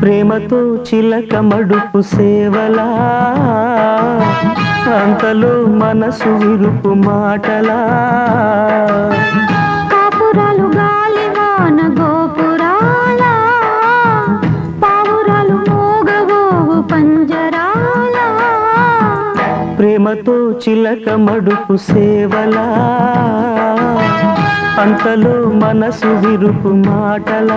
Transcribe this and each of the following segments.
ప్రేమతో చిలక మడుపు సేవలా అంతలో మనసు విరుపు మాటలా కాపురాలు గాలివాన గోపురాల పావురాలు మోగవోవు పంజరాల ప్రేమతో చిలక మడుపు సేవలా అంతలో మనసు విరుపు మాటలా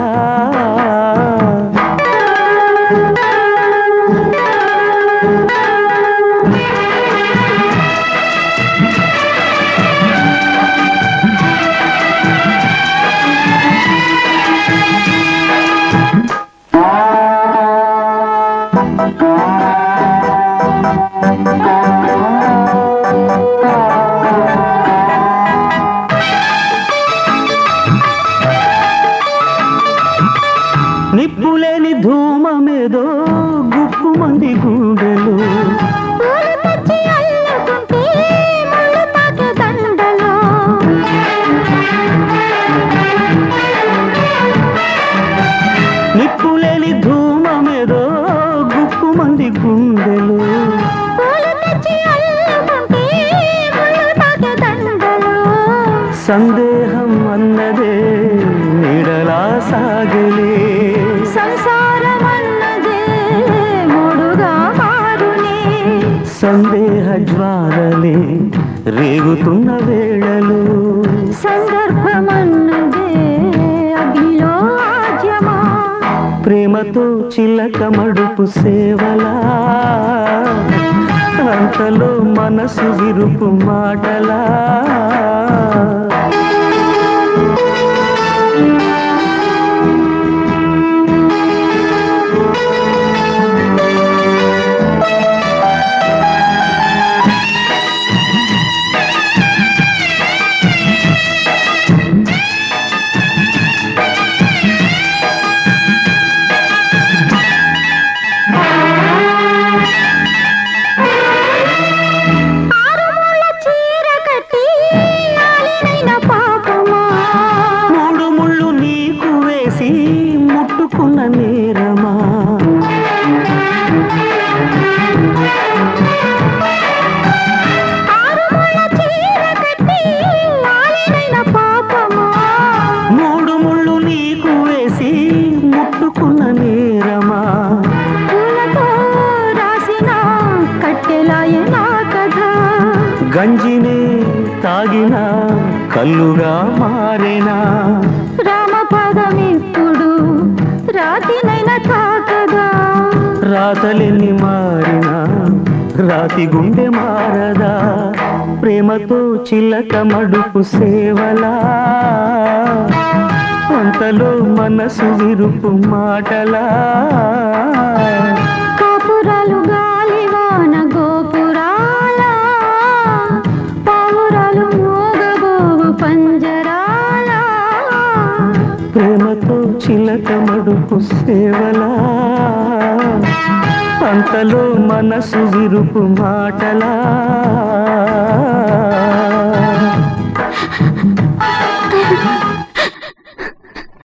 నిప్పులేని ధూమమేదో గుప్పు మంది గుండెలు పూలు తెచ్చి అల్లుకుంటే ముళ్ళు తాకే దండలో నిప్పులేని ధూమమేదో గుప్పు మంది గుండెలు పూలు తెచ్చి అల్లుకుంటే ముళ్ళు తాకే దండలో సందేహం అన్నదే నీడలా సాగలే సంసారం అన్నదే మూడుగా మారునే సందేహ జ్వాలలే రేగుతున్న వేళలు సందర్భమన్నదే అగ్నిలో ఆజ్యమా ప్రేమతో చిలక మడుపు సేవలా అంతలో మనసు విరుపు మాటలా ఆరుమూల చీర కట్టి ఆలినైన పాపమా మూడు ముళ్ళు నీకు వేసి ముట్టుకున్న నేరమా ఆరుమూల చీర కట్టి ఆలినైన పాపమా మూడు ముళ్ళు నీకు వేసి ముట్టుకున్న నేరమా పూలతో రాసిన కట్టెలాయ నా కథ గంజినే తాగిన కల్లుగా మారేనా రామపదమిప్పుడు రాతినైన తాకదా రాతలెన్ని మారినా రాతి గుండె మారదా ప్రేమతో చిలక మడుపు సేవలా అంతలో మనసు విరుపు మాటలా కాపురాలు గాలివాన గోపురాల పావురాలు మోగబోవు పంజరాల ప్రేమతో చిలక మడుపు సేవలా అంతలో మనసు విరుపు మాటలా